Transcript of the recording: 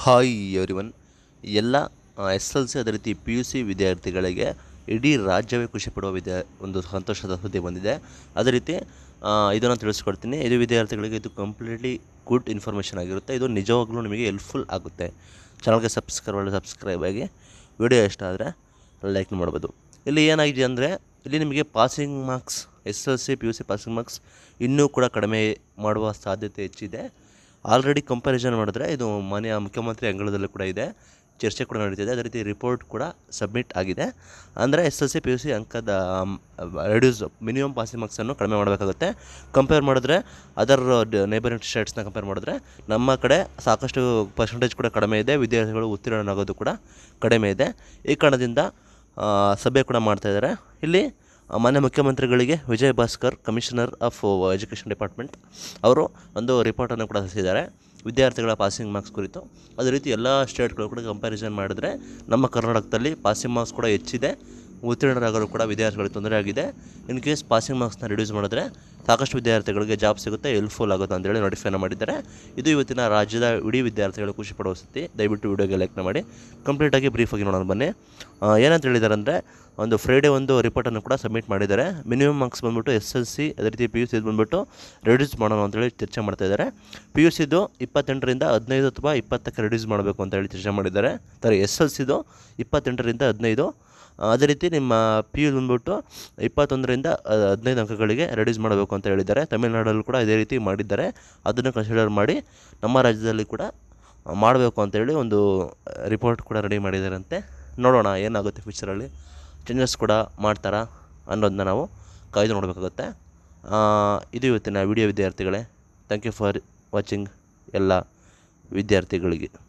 hi everyone ಎಲ್ಲ S L C ಅದೇ ರೀತಿ ಪಿ ಯು ಸಿ ವಿದ್ಯಾರ್ಥಿಗಳಿಗೆ ಇಡೀ ರಾಜ್ಯವೇ ಖುಷಿಪಡುವ ವಿದ್ಯಾ ಒಂದು ಸಂತೋಷದ ಸುದ್ದಿ ಬಂದಿದೆ ಅದೇ ರೀತಿ ಇದನ್ನು ತಿಳಿಸ್ಕೊಡ್ತೀನಿ ಇದು ವಿದ್ಯಾರ್ಥಿಗಳಿಗೆ ಇದು ಕಂಪ್ಲೀಟ್ಲಿ ಗುಡ್ ಇನ್ಫಾರ್ಮೇಷನ್ ಆಗಿರುತ್ತೆ ಇದು ನಿಜವಾಗ್ಲೂ ನಿಮಗೆ ಹೆಲ್ಪ್ಫುಲ್ ಆಗುತ್ತೆ ಚಾನಲ್ಗೆ ಸಬ್ಸ್ಕ್ರೈಬ್ ಸಬ್ಸ್ಕ್ರೈಬ್ ಆಗಿ ವಿಡಿಯೋ ಇಷ್ಟ ಆದರೆ ಲೈಕ್ ಮಾಡ್ಬೋದು ಇಲ್ಲಿ ಏನಾಗಿದೆ ಅಂದರೆ ಇಲ್ಲಿ ನಿಮಗೆ passing marks S L C P U C passing marks ಇನ್ನೂ ಕೂಡ ಕಡಿಮೆ ಮಾಡುವ ಸಾಧ್ಯತೆ ಹೆಚ್ಚಿದೆ ಆಲ್ರೆಡಿ ಕಂಪ್ಯಾರಿಸನ್ ಮಾಡಿದ್ರೆ ಇದು ಮಾನ್ಯ ಮುಖ್ಯಮಂತ್ರಿ ಅಂಗಳದಲ್ಲೂ ಕೂಡ ಇದೆ ಚರ್ಚೆ ಕೂಡ ನಡೀತಿದೆ ಅದೇ ರೀತಿ ರಿಪೋರ್ಟ್ ಕೂಡ ಸಬ್ಮಿಟ್ ಆಗಿದೆ ಅಂದರೆ S L C P U C ಅಂಕದ ರೆಡ್ಯೂಸ್ ಮಿನಿಮಮ್ ಪಾಸಿಂಗ್ ಮಾರ್ಕ್ಸನ್ನು ಕಡಿಮೆ ಮಾಡಬೇಕಾಗುತ್ತೆ ಕಂಪೇರ್ ಮಾಡಿದ್ರೆ ಅದರ್ ನೇಬರಿಂಗ್ ಸ್ಟೇಟ್ಸ್ನ ಕಂಪೇರ್ ಮಾಡಿದ್ರೆ ನಮ್ಮ ಕಡೆ ಸಾಕಷ್ಟು ಪರ್ಸೆಂಟೇಜ್ ಕೂಡ ಕಡಿಮೆ ಇದೆ ವಿದ್ಯಾರ್ಥಿಗಳು ಉತ್ತೀರ್ಣನಾಗೋದು ಕೂಡ ಕಡಿಮೆ ಇದೆ ಈ ಕಾರಣದಿಂದ ಆ, ಸಭೆ ಕೂಡ ಮಾಡ್ತಾ ಇದ್ದಾರೆ ಇಲ್ಲಿ ಆ, ಮಾನ್ಯ ಮುಖ್ಯಮಂತ್ರಿಗಳಿಗೆ Vijay Bhaskar commissioner of education department ಅವರು ಒಂದು ರಿಪೋರ್ಟನ್ನು ಕೂಡ ಸಲ್ಲಿಸಿದ್ದಾರೆ ವಿದ್ಯಾರ್ಥಿಗಳ ಪಾಸಿಂಗ್ ಮಾರ್ಕ್ಸ್ ಕುರಿತು ಅದೇ ರೀತಿ ಎಲ್ಲ ಸ್ಟೇಟ್ಗಳು ಕೂಡ ಕಂಪ್ಯಾರಿಸನ್ ಮಾಡಿದ್ರೆ ನಮ್ಮ ಕರ್ನಾಟಕದಲ್ಲಿ ಪಾಸಿಂಗ್ ಮಾರ್ಕ್ಸ್ ಕೂಡ ಹೆಚ್ಚಿದೆ ಉತ್ತೀರ್ಣರಾಗಲು ಕೂಡ ವಿದ್ಯಾರ್ಥಿಗಳಿಗೆ ತೊಂದರೆ ಆಗಿದೆ ಇನ್ ಕೇಸ್ ಪಾಸಿಂಗ್ ಮಾರ್ಕ್ಸ್ನ ರಿಡ್ಯೂಸ್ ಮಾಡಿದ್ರೆ ಸಾಕಷ್ಟು ವಿದ್ಯಾರ್ಥಿಗಳಿಗೆ ಜಾಬ್ ಸಿಗುತ್ತೆ ಹೆಲ್ಪ್ಫುಲ್ ಆಗುತ್ತೆ ಅಂತೇಳಿ ನೋಟಿಫೈನ ಮಾಡಿದ್ದಾರೆ ಇದು ಇವತ್ತಿನ ರಾಜ್ಯದ ಇಡೀ ವಿದ್ಯಾರ್ಥಿಗಳು ಖುಷಿ ಪಡುವ ಸ್ಥಿತಿ ದಯವಿಟ್ಟು ವಿಡಿಯೋಗೆ ಲೈಕ್ನ ಮಾಡಿ ಕಂಪ್ಲೀಟಾಗಿ ಬ್ರೀಫಾಗಿ ನೋಡೋಣ ಬನ್ನಿ ಆ, ಏನಂತ ಹೇಳಿದ್ದಾರೆ ಅಂದರೆ ಒಂದು ಫ್ರೈಡೇ ಒಂದು ರಿಪೋರ್ಟನ್ನು ಕೂಡ ಸಬ್ಮಿಟ್ ಮಾಡಿದ್ದಾರೆ ಮಿನಿಮಮ್ ಮಾರ್ಕ್ಸ್ ಬಂದ್ಬಿಟ್ಟು ಎಸ್ ಎಲ್ ಸಿ ಅದೇ ರೀತಿ ಪಿ ಯು ಸಿ ಬಂದ್ಬಿಟ್ಟು ರಿಡ್ಯೂಸ್ ಮಾಡೋಣ ಅಂತೇಳಿ ಚರ್ಚೆ ಮಾಡ್ತಾ ಇದ್ದಾರೆ ಪಿ ಯು ಸಿದು ಇಪ್ಪತ್ತೆಂಟರಿಂದ ಹದಿನೈದು ಅಥವಾ ಇಪ್ಪತ್ತಕ್ಕೆ ರಿಡ್ಯೂಸ್ ಮಾಡಬೇಕು ಅಂತ ಹೇಳಿ ಚರ್ಚೆ ಮಾಡಿದ್ದಾರೆ ಸರಿ ಎಸ್ ಎಲ್ ಸಿದು ಇಪ್ಪತ್ತೆಂಟರಿಂದ ಹದಿನೈದು ಆ, ಅದೇ ರೀತಿ ನಿಮ್ಮ ಪಿ ಯು ಬಂದ್ಬಿಟ್ಟು ಇಪ್ಪತ್ತೊಂದರಿಂದ ಆ, ಹದಿನೈದು ಅಂಕಗಳಿಗೆ ರೆಡ್ಯೂಸ್ ಮಾಡಬೇಕು ಅಂತ ಹೇಳಿದ್ದಾರೆ ತಮಿಳುನಾಡಲ್ಲೂ ಕೂಡ ಇದೇ ರೀತಿ ಮಾಡಿದ್ದಾರೆ ಅದನ್ನು ಕನ್ಸಿಡರ್ ಮಾಡಿ ನಮ್ಮ ರಾಜ್ಯದಲ್ಲಿ ಕೂಡ ಮಾಡಬೇಕು ಅಂತೇಳಿ ಒಂದು ರಿಪೋರ್ಟ್ ಕೂಡ ರೆಡಿ ಮಾಡಿದ್ದಾರಂತೆ ನೋಡೋಣ ಏನಾಗುತ್ತೆ ಫ್ಯೂಚರಲ್ಲಿ ಚೇಂಜಸ್ ಕೂಡ ಮಾಡ್ತಾರಾ ಅನ್ನೋದನ್ನ ನಾವು ಕಾಯ್ದು ನೋಡಬೇಕಾಗುತ್ತೆ ಆ, ಇದು ಇವತ್ತಿನ ವಿಡಿಯೋ ವಿದ್ಯಾರ್ಥಿಗಳೇ ಥ್ಯಾಂಕ್ ಯು ಫಾರ್ ವಾಚಿಂಗ್ ಎಲ್ಲ ವಿದ್ಯಾರ್ಥಿಗಳಿಗೆ